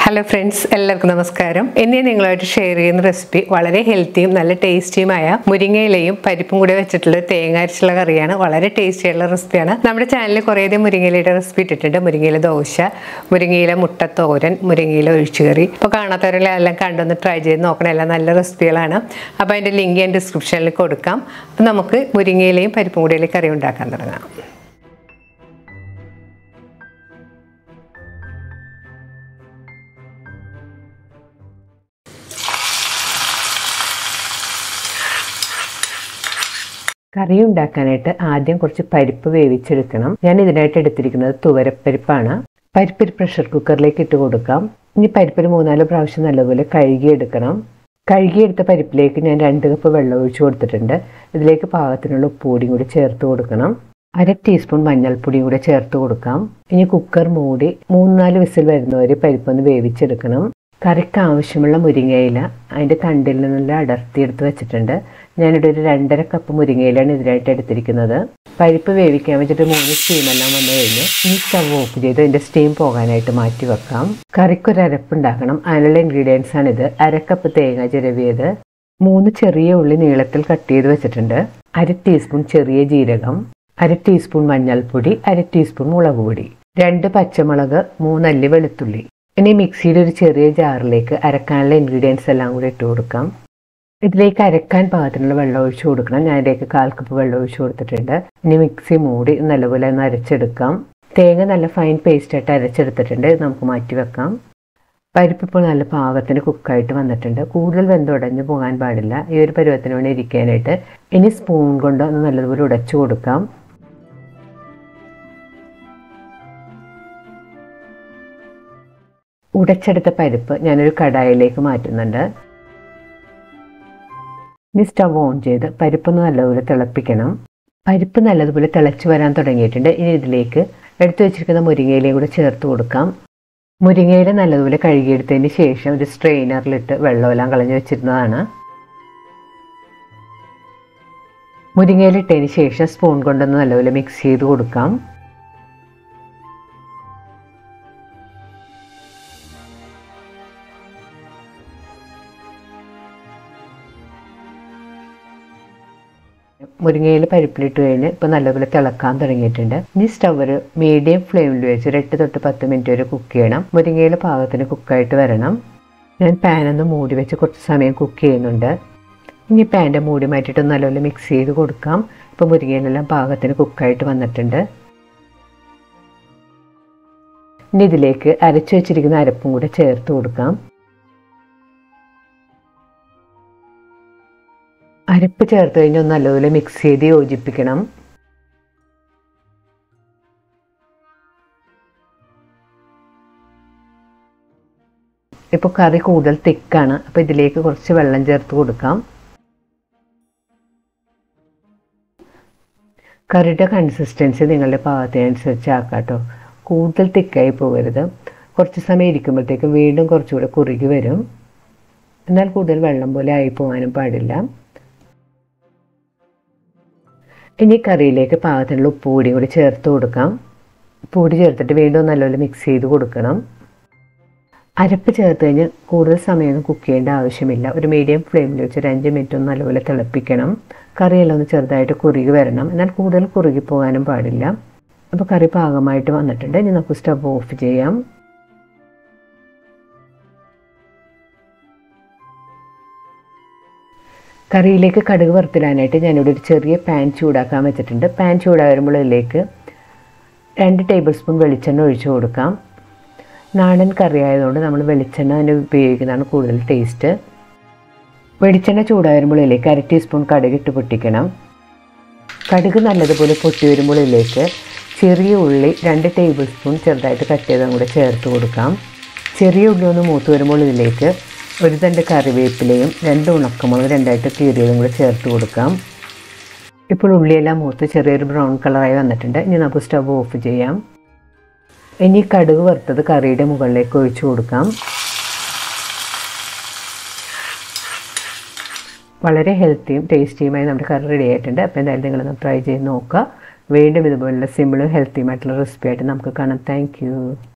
hello friends എല്ലാവർക്കും നമസ്കാരം ഇന്ന് ഞാൻ നിങ്ങളുമായിട്ട് ഷെയർ ചെയ്യുന്ന റെസിപ്പി വളരെ ഹെൽത്തിയും നല്ല ടേസ്റ്റിയുമായ മുരിങ്ങയിലയും പരിപ്പും കൂടി വെച്ചിട്ടുള്ള ഒരു തേങ്ങ അരച്ചുള്ള കറിയാണ് വളരെ ടേസ്റ്റി ആയിട്ടുള്ള റെസിപ്പിയാണ് നമ്മുടെ ചാനലിൽ കുറേയധികം മുരിങ്ങയിലയുടെ റെസിപ്പി ഇട്ടിട്ടുണ്ട് മുരിങ്ങയില ദോശ മുരിങ്ങയില മുട്ടത്തോരൻ മുരിങ്ങയില ഒഴിച്ചുകറി ഇപ്പോൾ കാണാത്തവരെല്ലാം എല്ലാം കണ്ടൊന്ന് ട്രൈ ചെയ്ത് നോക്കണം എല്ലാം നല്ല റെസിപ്പികളാണ് അപ്പോൾ അതിൻ്റെ ലിങ്ക് ഞാൻ ഡിസ്ക്രിപ്ഷനിൽ കൊടുക്കാം അപ്പോൾ നമുക്ക് മുരിങ്ങയിലയും പരിപ്പും കൂടിയിലെ കറി ഉണ്ടാക്കാൻ തുടങ്ങാം കറി ഉണ്ടാക്കാനായിട്ട് ആദ്യം കുറച്ച് പരിപ്പ് വേവിച്ചെടുക്കണം ഞാൻ ഇതിനായിട്ട് എടുത്തിരിക്കുന്നത് തുവരപ്പരിപ്പാണ് പരിപ്പ് ഒരു പ്രഷർ കുക്കറിലേക്ക് ഇട്ട് കൊടുക്കാം ഇനി പരിപ്പിന് മൂന്നാല് പ്രാവശ്യം നല്ലപോലെ കഴുകിയെടുക്കണം കഴുകിയെടുത്ത പരിപ്പിലേക്ക് ഞാൻ രണ്ട് കപ്പ് വെള്ളം ഒഴിച്ചു കൊടുത്തിട്ടുണ്ട് ഇതിലേക്ക് പാകത്തിനുള്ള ഉപ്പുപൊടിയും കൂടി ചേർത്ത് കൊടുക്കണം അര ടീസ്പൂൺ മഞ്ഞൾപ്പൊടിയും കൂടെ ചേർത്ത് കൊടുക്കാം ഇനി കുക്കർ മൂടി മൂന്നാല് വിസിൽ വരുന്നവരെ പരിപ്പൊന്ന് വേവിച്ചെടുക്കണം കറിക്ക് ആവശ്യമുള്ള മുരിങ്ങയില അതിൻ്റെ തണ്ടിൽ നിന്നുള്ള അടർത്തിയെടുത്ത് വെച്ചിട്ടുണ്ട് ഞാനിവിടെ ഒരു രണ്ടര കപ്പ് മുരിങ്ങയിലാണ് ഇതിനായിട്ട് എടുത്തിരിക്കുന്നത് പരിപ്പ് വേവിക്കാൻ വെച്ചിട്ട് മൂന്ന് സ്റ്റീമെല്ലാം വന്നു കഴിഞ്ഞു ഈ സ്റ്റവ് ഓഫ് ചെയ്ത് ഇതിൻ്റെ സ്റ്റീം പോകാനായിട്ട് മാറ്റി വെക്കാം കറിക്കൊരു അരപ്പുണ്ടാക്കണം അതിനുള്ള ഇൻഗ്രീഡിയൻസ് ആണിത് അരക്കപ്പ് തേങ്ങ ചിരവിയത് മൂന്ന് ചെറിയ ഉള്ളി നീളത്തിൽ കട്ട് ചെയ്ത് വെച്ചിട്ടുണ്ട് അര ടീസ്പൂൺ ചെറിയ ജീരകം അര ടീസ്പൂൺ മഞ്ഞൾപ്പൊടി അര ടീസ്പൂൺ മുളക് പൊടി രണ്ട് പച്ചമുളക് മൂന്നല്ലി വെളുത്തുള്ളി ഇനി മിക്സിയുടെ ഒരു ചെറിയ ജാറിലേക്ക് അരക്കാനുള്ള ഇൻഗ്രീഡിയൻസ് എല്ലാം കൂടി ഇട്ട് കൊടുക്കാം ഇതിലേക്ക് അരക്കാൻ പാകത്തിനുള്ള വെള്ളം ഒഴിച്ചു കൊടുക്കണം ഞാൻ ഇതിലേക്ക് കാൽ കപ്പ് വെള്ളം ഒഴിച്ചു കൊടുത്തിട്ടുണ്ട് ഇനി മിക്സി മൂടി നല്ലപോലെ ഒന്ന് അരച്ചെടുക്കാം തേങ്ങ നല്ല ഫൈൻ പേസ്റ്റായിട്ട് അരച്ചെടുത്തിട്ടുണ്ട് ഇത് നമുക്ക് മാറ്റി വെക്കാം പരിപ്പ് ഇപ്പോൾ നല്ല പാകത്തിന് കുക്കായിട്ട് വന്നിട്ടുണ്ട് കൂടുതൽ വെന്തുടഞ്ഞു പോകാൻ പാടില്ല ഈ ഒരു പരുവത്തിന് വേണ്ടി ഇരിക്കാനായിട്ട് ഇനി സ്പൂൺ കൊണ്ട് ഒന്ന് നല്ലതുപോലെ ഉടച്ചു കൊടുക്കാം ഉടച്ചെടുത്ത പരിപ്പ് ഞാനൊരു കടായിലേക്ക് മാറ്റുന്നുണ്ട് ഇനി സ്റ്റവ് ഓൺ ചെയ്ത് പരിപ്പൊന്ന് നല്ലതുപോലെ തിളപ്പിക്കണം പരിപ്പ് നല്ലതുപോലെ തിളച്ച് വരാൻ തുടങ്ങിയിട്ടുണ്ട് ഇനി ഇതിലേക്ക് എടുത്തു വെച്ചിരിക്കുന്ന മുരിങ്ങയിലയും കൂടെ ചേർത്ത് കൊടുക്കാം മുരിങ്ങയില നല്ലതുപോലെ കഴുകിയെടുത്തതിന് ശേഷം ഒരു സ്ട്രെയിനറിലിട്ട് വെള്ളമെല്ലാം കളഞ്ഞു വെച്ചിരുന്നതാണ് മുരിങ്ങയില ഇട്ടതിന് ശേഷം സ്പൂൺ കൊണ്ടൊന്ന് നല്ലപോലെ മിക്സ് ചെയ്ത് കൊടുക്കാം മുരിങ്ങയിൽ പരിപ്പിലിട്ട് കഴിഞ്ഞ് ഇപ്പോൾ നല്ലപോലെ തിളക്കാൻ തുടങ്ങിയിട്ടുണ്ട് ഇനി സ്റ്റവ് ഒരു മീഡിയം ഫ്ലെയിമിൽ വെച്ച് ഒരു എട്ട് തൊട്ട് പത്ത് മിനിറ്റ് വരെ കുക്ക് ചെയ്യണം മുരിങ്ങയിൽ പാകത്തിന് കുക്കായിട്ട് വരണം ഞാൻ പാനൊന്ന് മൂടി വെച്ച് കുറച്ച് സമയം കുക്ക് ചെയ്യുന്നുണ്ട് ഇനി പാൻ്റെ മൂടി മാറ്റിയിട്ട് നല്ലപോലെ മിക്സ് ചെയ്ത് കൊടുക്കാം ഇപ്പോൾ മുരിങ്ങയിലെല്ലാം പാകത്തിന് കുക്കായിട്ട് വന്നിട്ടുണ്ട് ഇനി ഇതിലേക്ക് അരച്ചു വെച്ചിരിക്കുന്ന അരപ്പും കൂടെ ചേർത്ത് കൊടുക്കാം അരപ്പ് ചേർത്ത് കഴിഞ്ഞ് ഒന്ന് നല്ലപോലെ മിക്സ് ചെയ്ത് യോജിപ്പിക്കണം ഇപ്പോൾ കറി കൂടുതൽ തിക്കാണ് അപ്പോൾ ഇതിലേക്ക് കുറച്ച് വെള്ളം ചേർത്ത് കൊടുക്കാം കറിയുടെ കൺസിസ്റ്റൻസി നിങ്ങളുടെ പാകത്തിനനുസരിച്ച് ആക്കാം കേട്ടോ കൂടുതൽ തിക്കായി പോകരുത് കുറച്ച് സമയം ഇരിക്കുമ്പോഴത്തേക്കും വീണ്ടും കുറച്ചുകൂടെ കുറുകി വരും എന്നാൽ കൂടുതൽ വെള്ളം പോലെ ആയി പോകാനും പാടില്ല ഇനി കറിയിലേക്ക് പാകത്തിനുള്ള ഉപ്പ് പൊടിയും കൂടി ചേർത്ത് കൊടുക്കാം പൊടി ചേർത്തിട്ട് വീണ്ടും നല്ലപോലെ മിക്സ് ചെയ്ത് കൊടുക്കണം അരപ്പ് ചേർത്ത് കഴിഞ്ഞ് കൂടുതൽ സമയമൊന്നും കുക്ക് ചെയ്യേണ്ട ആവശ്യമില്ല ഒരു മീഡിയം ഫ്ലെയിമിൽ വെച്ച് ഒരു അഞ്ച് മിനിറ്റ് ഒന്ന് നല്ലപോലെ തിളപ്പിക്കണം കറിയെല്ലാം ഒന്ന് ചെറുതായിട്ട് കുറുകി വരണം എന്നാൽ കൂടുതൽ കുറുകി പോകാനും പാടില്ല അപ്പോൾ കറി പാകമായിട്ട് വന്നിട്ടുണ്ട് ഇനി നമുക്ക് സ്റ്റവ് ഓഫ് ചെയ്യാം കറിയിലേക്ക് കടുക് വറുത്തിടാനായിട്ട് ഞാനിവിടെ ഒരു ചെറിയ പാൻ ചൂടാക്കാൻ വെച്ചിട്ടുണ്ട് പാൻ ചൂടായി വരുമ്പോൾ ഇതിലേക്ക് രണ്ട് ടേബിൾ സ്പൂൺ വെളിച്ചെണ്ണ ഒഴിച്ചു കൊടുക്കാം നാടൻ കറി ആയതുകൊണ്ട് നമ്മൾ വെളിച്ചെണ്ണ തന്നെ ഉപയോഗിക്കുന്നതാണ് കൂടുതൽ ടേസ്റ്റ് വെളിച്ചെണ്ണ ചൂടായി വരുമ്പോൾ ഇതിലേക്ക് അര ടീസ്പൂൺ കടുക് ഇട്ട് പൊട്ടിക്കണം കടുക് നല്ലതുപോലെ പൊട്ടി വരുമ്പോൾ ഇതിലേക്ക് ചെറിയ ഉള്ളി രണ്ട് ടേബിൾ സ്പൂൺ ചെറുതായിട്ട് കട്ട് ചെയ്തതും കൂടെ ചേർത്ത് കൊടുക്കാം ചെറിയ ഉള്ളി ഒന്ന് മൂത്ത് വരുമ്പോൾ ഇതിലേക്ക് ഒരു തണ്ട് കറിവേപ്പിലയും രണ്ട് ഉണക്കമുളക് രണ്ടായിട്ട് കീറിയതും കൂടെ ചേർത്ത് കൊടുക്കാം ഇപ്പോൾ ഉള്ളിയെല്ലാം മൂത്ത് ചെറിയൊരു ബ്രൗൺ കളറായി വന്നിട്ടുണ്ട് ഇനി നമുക്ക് സ്റ്റവ് ഓഫ് ചെയ്യാം ഇനി കടുക് വറുത്തത് കറിയുടെ മുകളിലേക്ക് ഒഴിച്ചു കൊടുക്കാം വളരെ ഹെൽത്തിയും ടേസ്റ്റിയുമായി നമ്മുടെ കറി റെഡി ആയിട്ടുണ്ട് അപ്പോൾ എന്തായാലും നിങ്ങളൊന്ന് ട്രൈ ചെയ്ത് നോക്കുക വീണ്ടും ഇതുപോലുള്ള സിമ്പിളും ഹെൽത്തിയുമായിട്ടുള്ള റെസിപ്പി ആയിട്ട് നമുക്ക് കാണാം താങ്ക്